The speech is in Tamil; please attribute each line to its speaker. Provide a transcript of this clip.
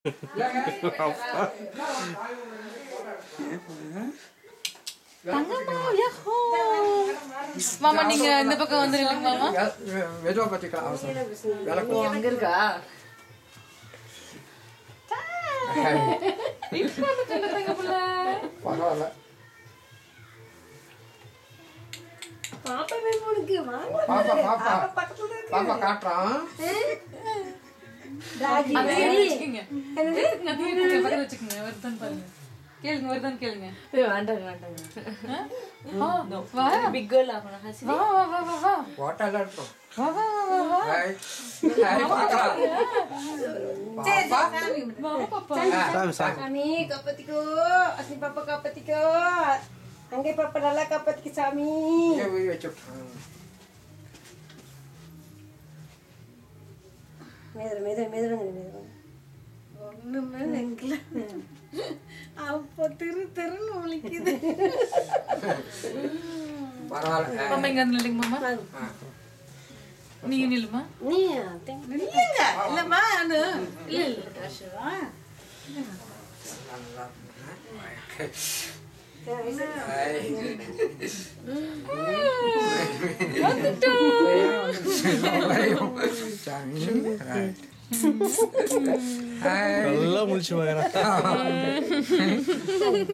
Speaker 1: தங்கம்மா யஹோ மாமா நீங்க இந்த பக்கம் வந்துருங்க மாமா
Speaker 2: மெதுவா பத்திக்கலாம் அவசரம் விளக்கு
Speaker 1: அங்க இருக்கா இப்ப வந்து சின்ன தங்க புள்ள
Speaker 2: பரவாயில்ல
Speaker 3: பாப்பா உனக்கு வாங்க
Speaker 2: பாப்பா பாப்பா பாப்பா காட்டுறான்
Speaker 3: ராகி
Speaker 1: அதையே வச்சுக்கோங்க அதையே வச்சுக்கோங்க பக்கத்துல வச்சுக்கோங்க வருதான்னு பாருங்க கேளுங்க வருதான்னு கேளுங்க
Speaker 3: வேண்டாங்க வேண்டாங்க
Speaker 1: ஆ, வா
Speaker 3: பிக் கேர்ள் ஆகணும் ஹசி
Speaker 1: வா வா வா வா வா
Speaker 2: ஹோட்டல்ல இருக்கும்
Speaker 1: வா வா வா வா
Speaker 2: ஹாய் ஹாய் பார்க்கலாம்
Speaker 1: வா பாப்பா
Speaker 3: சாமி காப்பாத்திக்கோ அஸ்னி பாப்பா காப்பாத்திக்கோ அங்கே பாப்பா நல்லா காப்பாத்திக்க சாமி
Speaker 2: இங்கே போய் வச்சுட்டான்
Speaker 3: மேதுர மேதுர மேதுரங்க மேதுரங்க ஒண்ணுமே நிக்கல அப்போ திரு திருன்னு ஒழிக்குது
Speaker 2: பரவாயில்ல
Speaker 1: மாமா இங்க வந்து நில்லுங்க மாமா
Speaker 2: ஆ.
Speaker 1: நீங்க நில்லுமா
Speaker 3: நீ
Speaker 4: இல்லைங்க இல்லம்மா அது இல்ல இல்ல காசுவா
Speaker 2: நல்லா ஹாய் சாமி ஹாய்
Speaker 5: நல்லா முடிச்சு மகனா